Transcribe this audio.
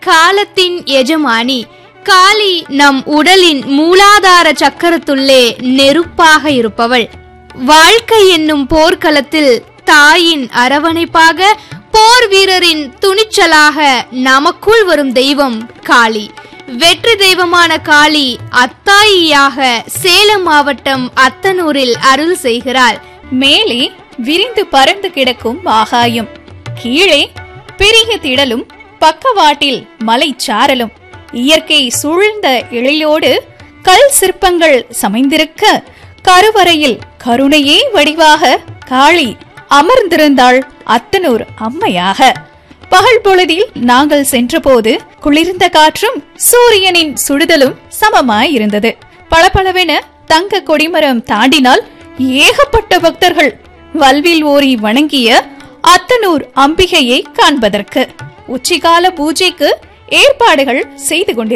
காலத்தின் எஜமானி காளி நம் உடலின் மூலாதார சக்கரத்துள்ளே நெருப்பாக இருப்பவள் வாழ்க்கை என்னும் போர்க்களத்தில் தாயின் அரவணைப்பாக போர் வீரரின் துணிச்சலாக நமக்குள் வரும் தெய்வம் காளி வெற்றி தெய்வமான காளி அத்தாயியாக சேலம் மாவட்டம் அத்தனூரில் அருள் செய்கிறாள் மேலே விரிந்து பறந்து கிடக்கும் ஆகாயம் கீழே பெரிய திடலும் பக்கவாட்டில் மலைச்சாரலும் இயற்கை சூழ்ந்த எழிலோடு கல் சிற்பங்கள் சமைந்திருக்க கருவறையில் கருணையே வடிவாக காளி அமர்ந்திருந்தாள் அத்தனூர் அம்மையாக பகல் பொழுதில் நாங்கள் சென்றபோது குளிர்ந்த காற்றும் சூரியனின் சுடுதலும் சமமாயிருந்தது பளபளவென தங்க கொடிமரம் தாண்டினால் ஏகப்பட்ட பக்தர்கள் வல்வில் ஓரி வணங்கிய அத்தனூர் அம்பிகையை காண்பதற்கு உச்சிகால பூஜைக்கு ஏற்பாடுகள் செய்து கொண்டிருந்தார்